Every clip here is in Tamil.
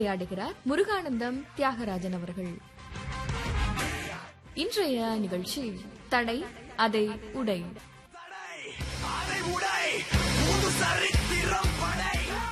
உரையாடுகிறார் முருகானந்தம் தியாகராஜன் அவர்கள் இன்றைய நிகழ்ச்சி தடை அதை உடை அதை உடை புது சரித்திரம் படை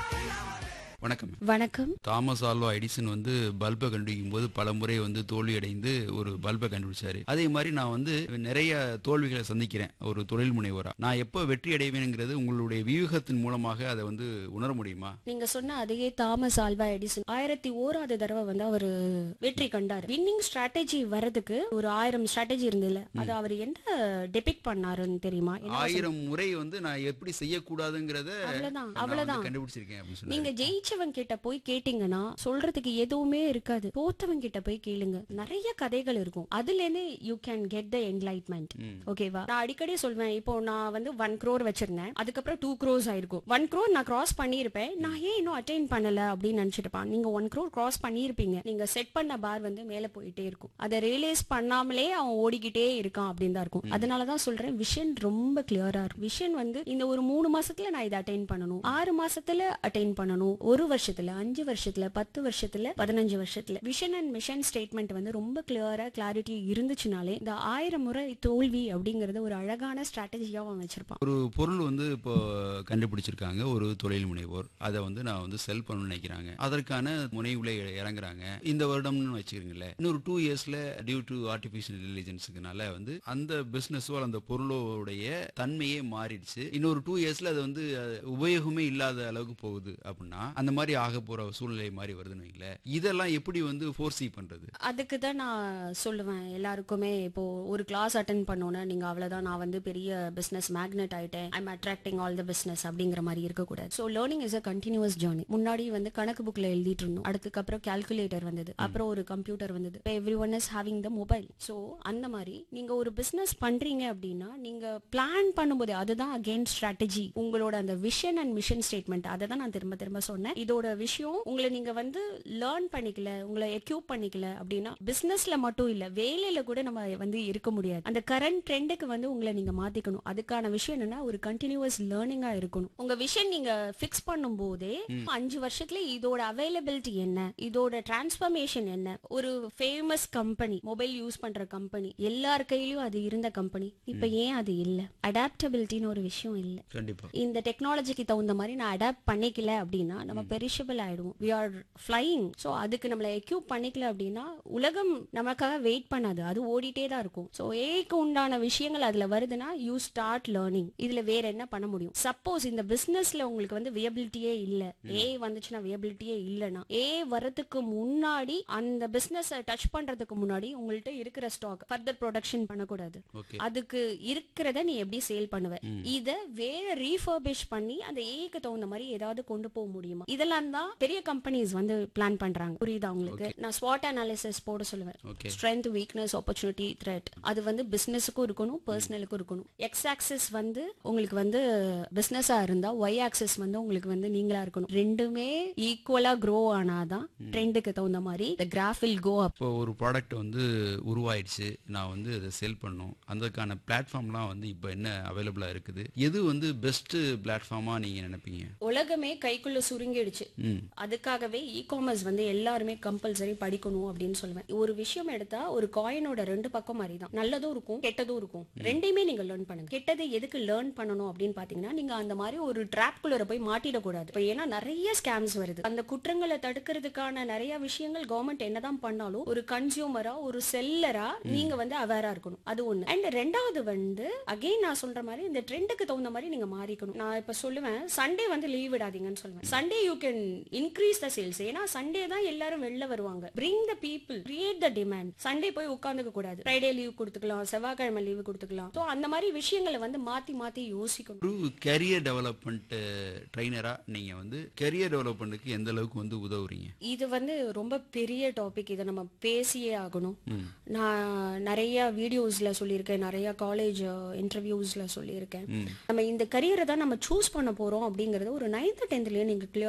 வணக்கம் வணக்கம் தாமஸ் ஆல்வா எடிசன் வந்து பல்பை கண்டுபிடிக்கும் போது பல முறை வந்து தோல்வி அடைந்து ஒரு பல்பை கண்டுபிடிச்சாரு அதே மாதிரி நான் வந்து நிறைய தோல்விகளை சந்திக்கிறேன் ஒரு தொழில் முனைவரா நான் எப்போ வெற்றி அடைவேனுங்கிறது உங்களுடைய வியூகத்தின் மூலமாக அதை வந்து உணர முடியுமா நீங்க சொன்ன அதே தாமஸ் ஆல்வா எடிசன் ஆயிரத்தி ஓராவது தடவை வந்து அவரு வெற்றி கண்டாரு வின்னிங் ஸ்ட்ராட்டஜி வர்றதுக்கு ஒரு ஆயிரம் ஸ்ட்ராட்டஜி இருந்ததுல அது அவர் என்ன டெபிக் பண்ணாருன்னு தெரியுமா என்ன ஆயிரம் முறை வந்து நான் எப்படி செய்யக்கூடாதுங்கிறத அவ்வளவுதான், நான் வந்து அவ்வளவுதான். கண்டுபிடிச்சிருக்கேன் அப்படின்னு சொன்னாரு நீங்க ஜெயிச்சவன் கிட்ட போய் கேட்டீங்கன்னா சொல்றதுக்கு எதுவுமே இருக்காது தோத்தவன் கிட்ட போய் கேளுங்க நிறைய கதைகள் இருக்கும் அதுல இருந்து you can get the enlightenment ஓகேவா நான் அடிக்கடி சொல்வேன் இப்போ நான் வந்து ஒன் க்ரோர் வச்சிருந்தேன் அதுக்கப்புறம் டூ க்ரோஸ் ஆயிருக்கும் ஒன் க்ரோர் நான் கிராஸ் பண்ணியிருப்பேன் நான் ஏன் இன்னும் அட்டைன் பண்ணல அப்படின்னு நினைச்சிருப்பான் நீங்க ஒன் க்ரோர் கிராஸ் பண்ணியிருப்பீங்க நீங்க செட் பண்ண பார் வந்து மேல போயிட்டே இருக்கும் அதை ரியலைஸ் பண்ணாமலே அவன் ஓடிக்கிட்டே இருக்கான் அப்படின்னு தான் இருக்கும் அதனாலதான் சொல்றேன் விஷன் ரொம்ப கிளியரா இருக்கும் விஷன் வந்து இந்த ஒரு மூணு மாசத்துல நான் இதை அட்டைன் பண்ணணும் ஆறு மாசத்துல அட்டைன் பண்ணணும் ஒரு வருஷத்துல அஞ்சு வருஷத்துல பத்து வருஷத்துல பதினஞ்சு வருஷத்துல விஷன் அண்ட் மிஷன் ஸ்டேட்மெண்ட் வந்து ரொம்ப கிளியரா கிளாரிட்டி இருந்துச்சுனாலே இந்த ஆயிரம் முறை தோல்வி அப்படிங்கறது ஒரு அழகான ஸ்ட்ராட்டஜியா அவன் வச்சிருப்பான் ஒரு பொருள் வந்து இப்போ கண்டுபிடிச்சிருக்காங்க ஒரு தொழில் முனைவோர் அதை வந்து நான் வந்து செல் பண்ணணும்னு நினைக்கிறாங்க அதற்கான முனைவுல இ- இறங்குறாங்க இந்த வருடம்னு வச்சுக்கிறீங்களேன் இன்னொரு டூ இயர்ஸ்ல டியூ டு ஆர்டிபிஷியல் இன்டெலிஜென்ஸுக்குனால வந்து அந்த பிசினஸோ அந்த பொருளோடைய தன்மையே மாறிடுச்சு இன்னொரு டூ இயர்ஸ்ல அது வந்து அஹ், உபயோகமே இல்லாத அளவுக்கு போகுது அப்படின்னா அந்த மாதிரி ஆக போற சூழ்நிலை மாதிரி வருதுன்னு வைங்களேன் இதெல்லாம் எப்படி வந்து ஃபோர்சி பண்றது அதுக்கு தான் நான் சொல்லுவேன் எல்லாருக்குமே இப்போ ஒரு கிளாஸ் அட்டன் பண்ணோன்னா நீங்க அவ்வளவுதான் நான் வந்து பெரிய பிசினஸ் மேக்னெட் ஆயிட்டேன் I'm attracting all the business அப்படிங்கிற மாதிரி இருக்கக்கூடாது so learning is a continuous journey முன்னாடி வந்து கணக்கு புக்ல எழுதிட்டு இருந்தோம் அதுக்கப்புறம் கால்குலேட்டர் வந்தது அப்புறம் ஒரு கம்ப்யூட்டர் வந்தது இப்போ everyone is having the mobile so அந்த மாதிரி நீங்க ஒரு பிசினஸ் பண்றீங்க அப்படின்னா நீங்க பிளான் பண்ணும்போது அதுதான் அகெயின் ஸ்ட்ராட்டஜி உங்களோட அந்த விஷன் அண்ட் மிஷன் ஸ்டேட்மெண்ட் அதை தான் நான் திரும்ப திரும்ப சொன்னேன் இதோட விஷயம் உங்களை நீங்க வந்து லேர்ன் பண்ணிக்கல உங்களை எக்யூப் பண்ணிக்கல அப்படின்னா பிசினஸ்ல மட்டும் இல்ல வேலையில கூட நம்ம வந்து இருக்க முடியாது அந்த கரண்ட் ட்ரெண்டுக்கு வந்து உங்களை நீங்க மாத்திக்கணும் அதுக்கான விஷயம் என்னன்னா ஒரு கண்டினியூஸ் லேர்னிங்கா இருக்கணும் உங்க விஷன் நீங்க ஃபிக்ஸ் பண்ணும் போதே அஞ்சு வருஷத்துல இதோட அவைலபிலிட்டி என்ன இதோட டிரான்ஸ்ஃபர்மேஷன் என்ன ஒரு ஃபேமஸ் கம்பெனி மொபைல் யூஸ் பண்ற கம்பெனி எல்லார் கையிலயும் அது இருந்த கம்பெனி இப்ப ஏன் அது இல்ல அடாப்டபிலிட்டின்னு ஒரு விஷயம் இல்ல கண்டிப்பா இந்த டெக்னாலஜிக்கு தகுந்த மாதிரி நான் அடாப்ட் பண்ணிக்கல அப்படின்னா நம்ம பெரிஷபிள் ஆயிடுவோம் வி ஆர் ஃப்ளையிங் ஸோ அதுக்கு நம்மளை எக்யூப் பண்ணிக்கல அப்படின்னா உலகம் நமக்காக வெயிட் பண்ணாது அது ஓடிட்டே தான் இருக்கும் ஸோ ஏக்கு உண்டான விஷயங்கள் அதுல வருதுன்னா யூ ஸ்டார்ட் லேர்னிங் இதுல வேற என்ன பண்ண முடியும் சப்போஸ் இந்த பிசினஸ்ல உங்களுக்கு வந்து வியபிலிட்டியே இல்ல ஏ வந்துச்சுன்னா வியபிலிட்டியே இல்லைன்னா ஏ வரதுக்கு முன்னாடி அந்த பிசினஸ் டச் பண்றதுக்கு முன்னாடி உங்கள்ட்ட இருக்கிற ஸ்டாக் ஃபர்தர் ப்ரொடக்ஷன் பண்ணக்கூடாது ஓகே அதுக்கு இருக்கிறத நீ எப்படி சேல் பண்ணுவ இத வேற ரீஃபர்பிஷ் பண்ணி அந்த ஏக்கு தகுந்த மாதிரி ஏதாவது கொண்டு போக முடியுமா இதெல்லாம் தான் பெரிய கம்பெனிஸ் வந்து பிளான் பண்றாங்க புரியுதா உங்களுக்கு நான் ஸ்வாட் அனாலிசிஸ் போட சொல்லுவேன் okay strength weakness opportunity threat அது வந்து பிசினஸுக்கும் இருக்கணும் பர்சனலுக்கும் இருக்கணும் எக்ஸ் ஆக்சிஸ் வந்து உங்களுக்கு வந்து பிசினஸா இருந்தா ஒய் ஆக்சிஸ் வந்து உங்களுக்கு வந்து நீங்களா இருக்கணும் ரெண்டுமே ஈக்குவலா க்ரோ ஆனாதான் ட்ரெண்டுக்கு தகுந்த மாதிரி the graph will go up இப்போ ஒரு ப்ராடக்ட் வந்து உருவாயிடுச்சு நான் வந்து அதை செல் பண்ணணும் அதுக்கான பிளாட்ஃபார்ம்லாம் வந்து இப்போ என்ன அவைலபிளாக இருக்குது எது வந்து பெஸ்ட் பிளாட்ஃபார்மாக நீங்கள் நினைப்பீங்க உலகமே கைக்குள்ள சுருங்கிடுச்சு ம் அதுக்காகவே இ காமர்ஸ் வந்து எல்லாருமே கம்பல்சரி படிக்கணும் அப்படின்னு சொல்லுவேன் ஒரு விஷயம் எடுத்தா ஒரு காயினோட ரெண்டு பக்கம் மாதிரி தான் நல்லதும் இருக்கும் கெட்டதும் இருக்கும் ரெண்டையுமே நீங்க லேர்ன் பண்ணுங்க கெட்டது எதுக்கு லேர்ன் பண்ணணும் அப்படின்னு பாத்தீங்கன்னா நீங்க அந்த மாதிரி ஒரு ட்ராப் குள்ளர போய் மாட்டிடக்கூடாது இப்போ ஏன்னா நிறைய ஸ்கேம்ஸ் வருது அந்த குற்றங்களை தடுக்கிறதுக்கான நிறைய விஷயங்கள் கவர்மெண்ட் என்னதான் பண்ணாலும் ஒரு கன்சியூமரா ஒரு செல்லரா நீங்க வந்து அவேரா இருக்கணும் அது ஒண்ணு அண்ட் ரெண்டாவது வந்து அகைன் நான் சொல்ற மாதிரி இந்த ட்ரெண்டுக்கு தகுந்த மாதிரி நீங்க மாறிக்கணும் நான் இப்ப சொல்லுவேன் சண்டே வந்து லீவ் விடாதீங்கன்னு சொல்லுவேன் Sunday you can increase the sales ஏன்னா சண்டே தான் எல்லாரும் வெளில வருவாங்க bring the people create the demand Sunday போய் உட்காந்துக்க கூடாது ஃப்ரைடே லீவ் கொடுத்துக்கலாம் செவ்வாய்க்கிழமை லீவ் கொடுத்துக்கலாம் ஸோ அந்த மாதிரி விஷயங்களை வந்து மாத்தி மாத்தி யோசிக்கணும் ஒரு கெரியர் டெவலப்மெண்ட் ட்ரைனராக நீங்கள் வந்து கெரியர் டெவலப்மெண்ட்டுக்கு எந்த அளவுக்கு வந்து உதவுறீங்க இது வந்து ரொம்ப பெரிய டாபிக் இதை நம்ம பேசியே ஆகணும் நான் நிறைய வீடியோஸ்ல சொல்லியிருக்கேன் நிறைய காலேஜ் இன்டர்வியூஸ்ல சொல்லியிருக்கேன் நம்ம இந்த கரியரை தான் நம்ம சூஸ் பண்ண போறோம் அப்படிங்கறது ஒரு நைன்த் டென்த்லயே நீங்க கிளியரா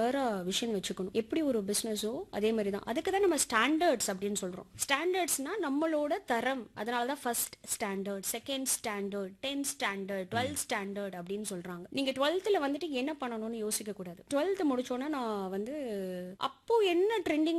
கிளியரா விஷன் வச்சுக்கணும் எப்படி ஒரு பிசினஸோ அதே மாதிரி தான் அதுக்கு தான் நம்ம ஸ்டாண்டர்ட்ஸ் அப்படின்னு சொல்றோம் ஸ்டாண்டர்ட்ஸ்னா நம்மளோட தரம் அதனால தான் first standard second standard tenth standard twelfth standard அப்படின்னு சொல்றாங்க நீங்க டுவெல்த்தில் வந்துட்டு என்ன பண்ணணும்னு யோசிக்க கூடாது டுவெல்த் முடிச்சோன்னா நான் வந்து அப்போ என்ன ட்ரெண்டிங்